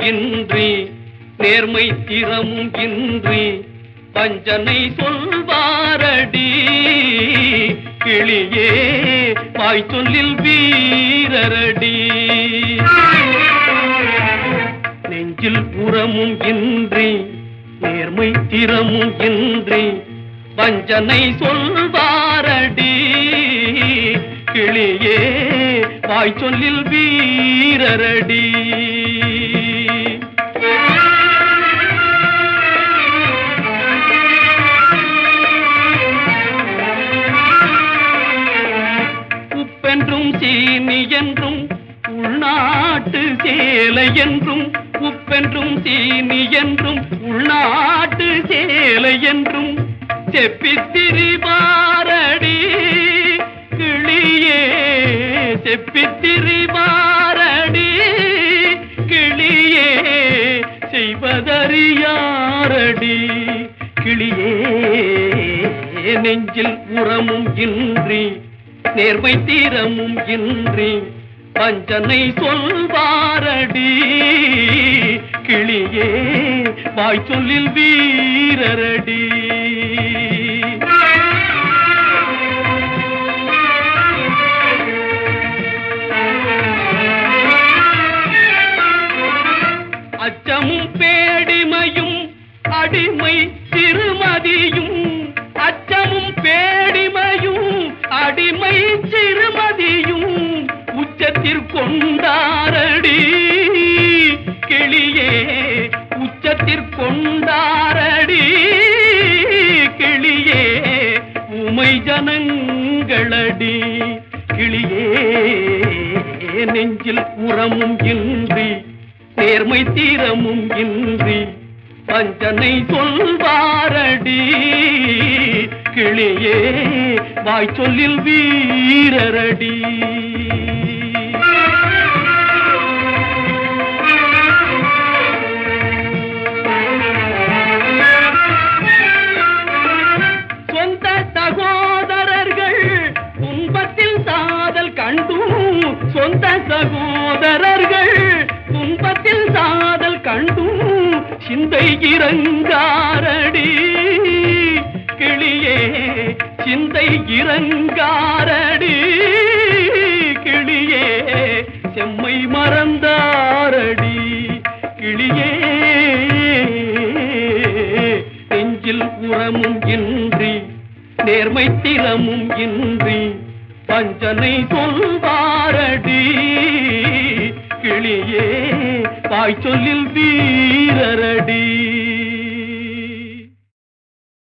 இன்றி நேர்மை திறமும் இன்றி வஞ்சனை சொல்வாரடி கிளியே வாய் சொல்லில் வீரரடி நெஞ்சில் புறமும் இன்றி நேர்மை திறமும் இன்றி வஞ்சனை சொல்வாரடி கிளியே வாய் சொல்லில் வீரரடி உப்பென்றும் சீனி என்றும் உள்நாட்டு சேலை என்றும் உப்பென்றும் சீனி என்றும் உள்நாட்டு சேலை என்றும் செப்பித்திரிபாரடி கிளியே செப்பித்திரிபாரடி கிளியே செய்வதறியாரடி கிளியே நெஞ்சில் உரமும் இன்றி நேர்மை தீரமும் இன்றி வஞ்சனை சொல்வாரடி கிளியே வாய் சொல்லில் வீரரடி அச்சமும் பேடிமையும் அடிமை சிறுமதியும் அச்சமும் பேடிமையும் அடிமை சிறுமதியும் உச்சத்திற்கொண்டாரடி கிளியே உச்சத்திற்கொண்டாரடி கிளியே உமை ஜனங்களடி கிளியே நெஞ்சில் உரமும் இன்றி நேர்மை தீரமும் இன்றி வஞ்சனை சொல்வாரடி கிளியே வாய் சொல்லில் வீரரடி சொந்த சகோதரர்கள் துன்பத்தில் சாதல் கண்டும் சொந்த சகோதரர்கள் துன்பத்தில் சாதல் கண்டும் சிந்தை இறங்காரடி கிளியே சிந்தை இறங்காரடி கிளியே செம்மை மறந்தாரடி கிளியே நெஞ்சில் உரமும் இன்றி நேர்மை திறமும் இன்றி வஞ்சனை சொல்வாரடி கிளியே வாய் சொல்லில் வீரரடி